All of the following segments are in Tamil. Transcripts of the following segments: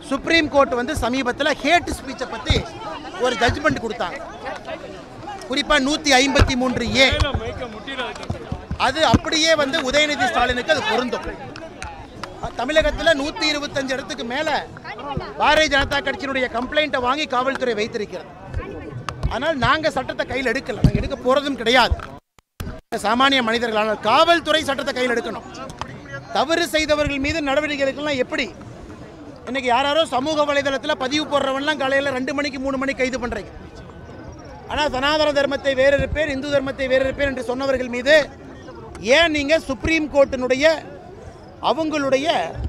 சுப்ரீம் கோர்ட் வந்து சமீபத்தில் ஹேட் ஸ்பீச்சை பற்றி ஒரு ஜட்ஜ்மெண்ட் கொடுத்தாங்க குறிப்பாக நூற்றி ஐம்பத்தி மூன்று ஏ அது அப்படியே வந்து உதயநிதி ஸ்டாலினுக்கு அது பொருந்தும் தமிழகத்தில் நூற்றி இருபத்தஞ்சு இடத்துக்கு மேலே பாரதிய ஜனதா கட்சியினுடைய கம்ப்ளைண்ட்டை வாங்கி காவல்துறை வைத்திருக்கிறது ஆனால் நாங்கள் சட்டத்தை கையில் எடுக்கல நாங்கள் எடுக்க போகிறதும் கிடையாது சாமானிய மனிதர்கள் ஆனால் காவல்துறை சட்டத்தை கையில் எடுக்கணும் தவறு செய்தவர்கள் மீது நடவடிக்கை எடுக்கலாம் எப்படி இன்னைக்கு யாராரோ சமூக வலைதளத்தில் பதிவு போடுறவன்லாம் காலையில் ரெண்டு மணிக்கு மூணு மணிக்கு கைது பண்ணுறீங்க ஆனால் சனாதன தர்மத்தை வேறு இருப்பேன் இந்து தர்மத்தை வேறு இருப்பேன் என்று சொன்னவர்கள் மீது ஏன் நீங்கள் சுப்ரீம் கோர்ட்டினுடைய அவங்களுடைய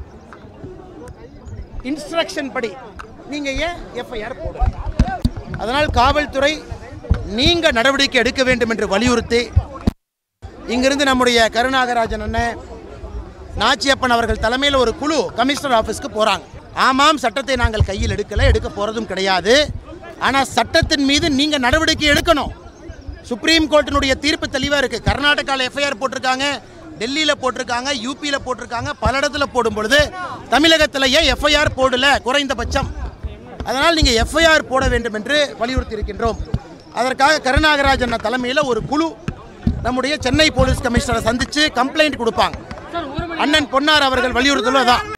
இன்ஸ்ட்ரக்ஷன் படி நீங்கள் ஏன் எஃப்ஐஆர் போடுங்க அதனால் காவல்துறை நீங்கள் நடவடிக்கை எடுக்க வேண்டும் என்று வலியுறுத்தி இங்கிருந்து நம்முடைய கருணாகராஜன் அண்ணன் நாச்சியப்பன் அவர்கள் தலைமையில் ஒரு குழு கமிஷனர் ஆஃபீஸ்க்கு போகிறாங்க ஆமாம் சட்டத்தை நாங்கள் கையில் எடுக்கல எடுக்க போகிறதும் கிடையாது ஆனால் சட்டத்தின் மீது நீங்கள் நடவடிக்கை எடுக்கணும் சுப்ரீம் கோர்ட்டினுடைய தீர்ப்பு தெளிவாக இருக்குது கர்நாடகாவில் எஃப்ஐஆர் போட்டிருக்காங்க டெல்லியில் போட்டிருக்காங்க யூபியில் போட்டிருக்காங்க பல இடத்துல போடும் பொழுது தமிழகத்தில் ஏன் எஃப்ஐஆர் போடல குறைந்தபட்சம் அதனால் நீங்கள் எஃப்ஐஆர் போட வேண்டும் என்று வலியுறுத்தி இருக்கின்றோம் அதற்காக கருணாகராஜன் தலைமையில் ஒரு குழு நம்முடைய சென்னை போலீஸ் கமிஷனரை சந்தித்து கம்ப்ளைண்ட் கொடுப்பாங்க அண்ணன் பொன்னார் அவர்கள் வலியுறுத்தலும் அதான்